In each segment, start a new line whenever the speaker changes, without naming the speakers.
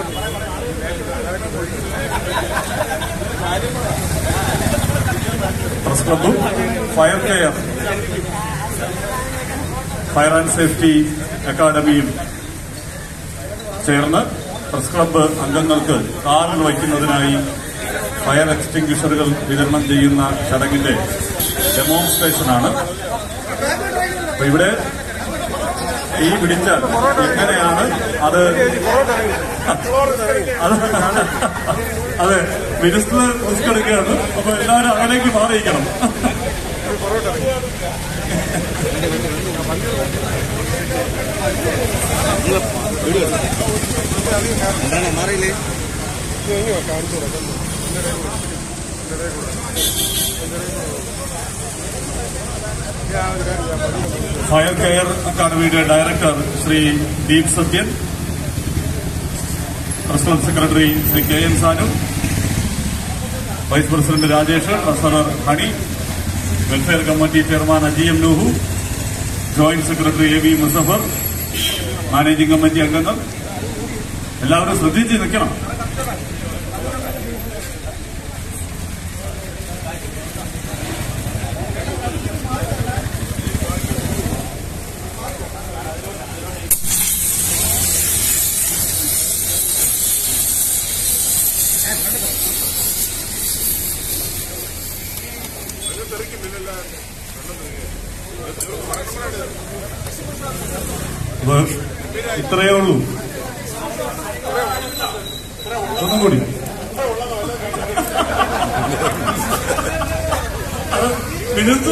press ക്ലബും fire care fire and safety അക്കാദമിയും ചേർന്ന് പ്രസ് ക്ലബ്ബ് അംഗങ്ങൾക്ക് കാറിൽ വയ്ക്കുന്നതിനായി ഫയർ എക്സ്റ്റിംഗ്വിഷറുകൾ വിതരണം ചെയ്യുന്ന ചടങ്ങിന്റെ ഡെമോൺസ്ട്രേഷനാണ് അപ്പൊ ഇവിടെ തീ പിടിച്ചാൽ എങ്ങനെയാണ് അത് അത് അതെ മിനിസ്റ്റർ റിസ്ക് എടുക്കുകയാണ് അപ്പൊ എല്ലാവരും അങ്ങനെയൊക്കെ മാറിയിരിക്കണം
എന്താണ് മാറിയില്ലേ
ഫയർ കെയർ അക്കാദമിയുടെ director Shri Deep Sathyan president secretary Shri K N Sanu vice president Rajesh treasurer Honey welfare committee chairman Aji M Noohu joint secretary A V Muzaffar managing committee അംഗങ്ങൾ എല്ലാവരും ശ്രദ്ധിച്ച് നിൽക്കണം അപ്പൊ ഇത്രയേ ഉള്ളൂ ഒന്നും കൂടി അത് മിനുത്ത്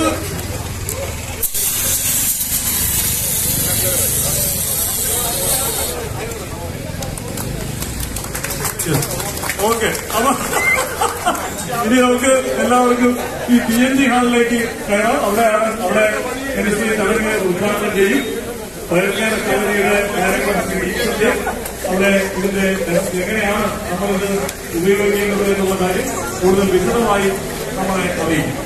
ഓക്കെ അപ്പൊ ഇനി നമുക്ക് എല്ലാവർക്കും ഈ പി എൻ ജി ഹാളിലേക്ക് കയറാം അവിടെയാണ് അവിടെ മിനിസ്ട്രി ചടങ്ങ് ഉദ്ഘാടനം ചെയ്യും വൈദ്യുതി അക്കാദമിയുടെ ഡയറക്ടർ ശ്രീ ഈശ്വര്യ അവിടെ ഇതിന്റെ എങ്ങനെയാണ് നമ്മളിത് ഉപയോഗിക്കുന്നത് എന്നുള്ള കാര്യം കൂടുതൽ വിശദമായി നമ്മളെ അറിയിക്കും